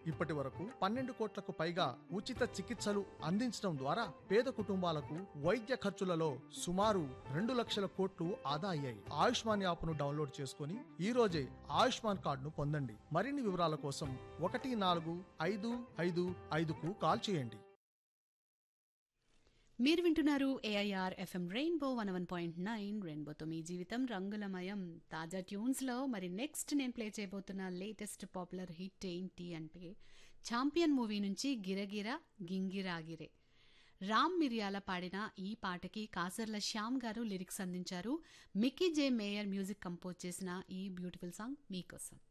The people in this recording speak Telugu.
ఇప్పటి వరకు పన్నెండు కోట్లకు పైగా ఉచిత చికిత్సలు అందించడం ద్వారా పేద కుటుంబాలకు వైద్య ఖర్చులలో సుమారు రెండు లక్షల కోట్లు ఆదా అయ్యాయి ఆయుష్మాన్ యాప్ను డౌన్లోడ్ చేసుకుని ఈ రోజే ఆయుష్మాన్ కార్డును పొందండి మరిన్ని వివరాల కోసం ఒకటి నాలుగు ఐదు ఐదు ఐదుకు కాల్ చేయండి మీరు వింటున్నారు AIR FM rainbow one one point nine రెయిన్బోతో మీ జీవితం రంగులమయం తాజా ట్యూన్స్లో మరి నెక్స్ట్ నేను ప్లే చేయబోతున్న లేటెస్ట్ పాపులర్ హిట్ ఏంటి అంటే ఛాంపియన్ మూవీ నుంచి గిరగిర గింగిరాగిరే రామ్ మిరియాల పాడిన ఈ పాటకి కాసర్ల శ్యామ్ గారు లిరిక్స్ అందించారు మిక్కీ జే మేయర్ మ్యూజిక్ కంపోజ్ చేసిన ఈ బ్యూటిఫుల్ సాంగ్ మీకోసం